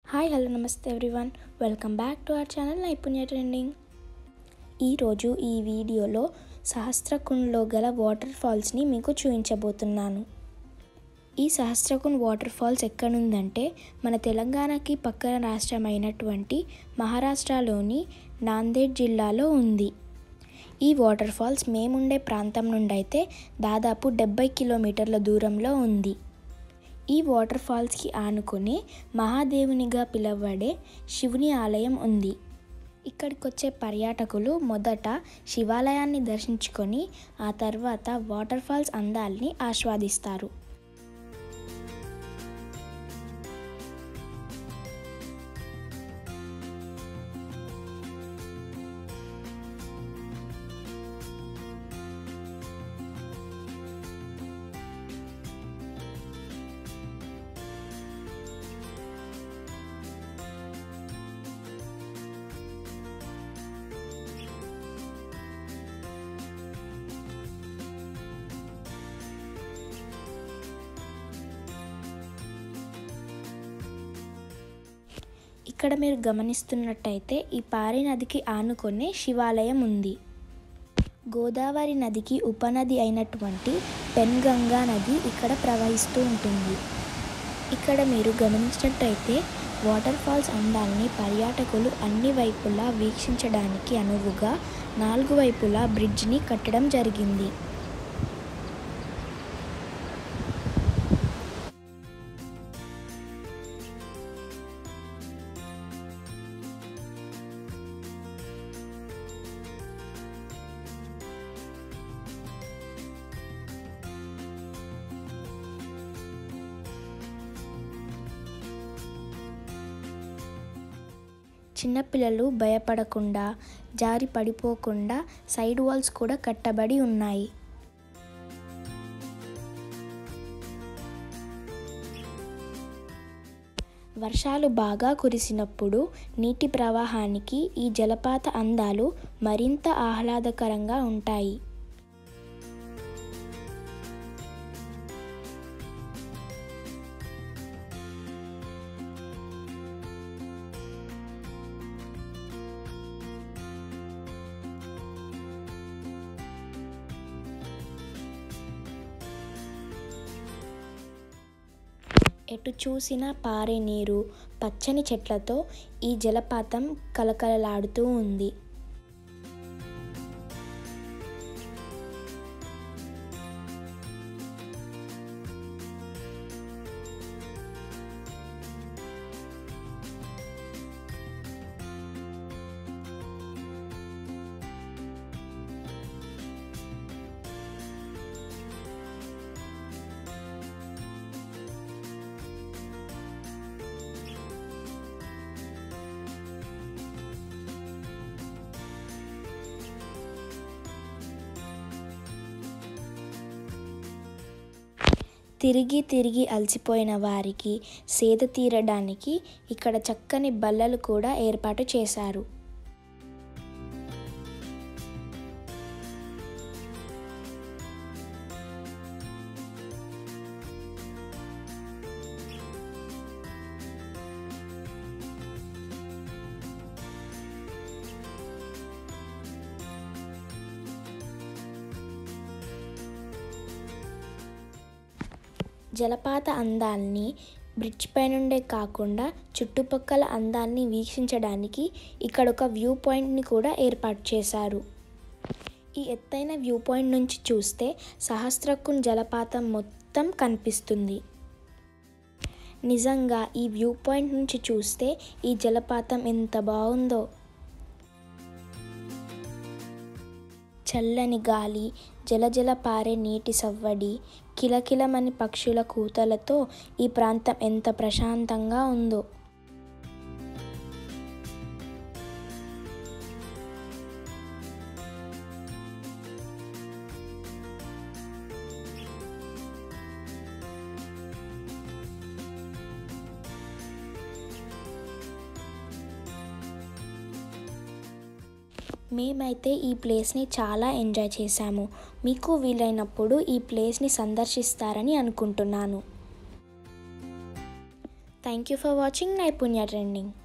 hi hello నమస్తే everyone welcome back to our channel Naipunya trending ఈరోజు ఈ వీడియోలో సహస్రకుండ్లో గల వాటర్ ఫాల్స్ని మీకు చూపించబోతున్నాను ఈ సహస్రకుండ్ వాటర్ ఫాల్స్ ఎక్కడుందంటే మన తెలంగాణకి పక్కన రాష్ట్రం అయినటువంటి మహారాష్ట్రలోని నాందేడ్ జిల్లాలో ఉంది ఈ వాటర్ ఫాల్స్ మేముండే ప్రాంతం నుండి అయితే దాదాపు డెబ్బై కిలోమీటర్ల దూరంలో ఉంది ఈ వాటర్ ఫాల్స్కి ఆనుకుని మహాదేవునిగా పిలువబడే శివుని ఆలయం ఉంది ఇక్కడికి వచ్చే పర్యాటకులు మొదట శివాలయాన్ని దర్శించుకొని ఆ తర్వాత వాటర్ ఫాల్స్ అందాల్ని ఆస్వాదిస్తారు ఇక్కడ మీరు గమనిస్తున్నట్టయితే ఈ పారి నదికి ఆనుకునే శివాలయం ఉంది గోదావరి నదికి ఉపనది అయినటువంటి పెన్గంగా నది ఇక్కడ ప్రవహిస్తూ ఉంటుంది ఇక్కడ మీరు గమనించినట్టయితే వాటర్ ఫాల్స్ అందాల్ని పర్యాటకులు అన్ని వైపులా వీక్షించడానికి అనువుగా నాలుగు వైపులా బ్రిడ్జ్ని కట్టడం జరిగింది చిన్నపిల్లలు భయపడకుండా జారి పడిపోకుండా సైడ్ వాల్స్ కూడా కట్టబడి ఉన్నాయి వర్షాలు బాగా కురిసినప్పుడు నీటి ప్రవాహానికి ఈ జలపాత అందాలు మరింత ఆహ్లాదకరంగా ఉంటాయి ఎటు చూసినా పారే నీరు పచ్చని చెట్లతో ఈ జలపాతం కలకలలాడుతూ ఉంది తిరిగి తిరిగి అలసిపోయిన వారికి సేద తీరడానికి ఇక్కడ చక్కని బల్లలు కూడా ఏర్పాటు చేశారు జలపాత అందాల్ని బ్రిడ్జ్ పై నుండే కాకుండా చుట్టుపక్కల అందాన్ని వీక్షించడానికి ఇక్కడ ఒక వ్యూ పాయింట్ని కూడా ఏర్పాటు చేశారు ఈ ఎత్తైన వ్యూ పాయింట్ నుంచి చూస్తే సహస్రకుండ్ జలపాతం మొత్తం కనిపిస్తుంది నిజంగా ఈ వ్యూ పాయింట్ నుంచి చూస్తే ఈ జలపాతం ఎంత బాగుందో చల్లని గాలి జలజల పారే నీటి సవ్వడి కిలకిలమని పక్షుల కూతలతో ఈ ప్రాంతం ఎంత ప్రశాంతంగా ఉందో మేమైతే ఈ ప్లేస్ని చాలా ఎంజాయ్ చేశాము మీకు వీలైనప్పుడు ఈ ప్లేస్ని సందర్శిస్తారని అనుకుంటున్నాను thank you for watching Naipunya trending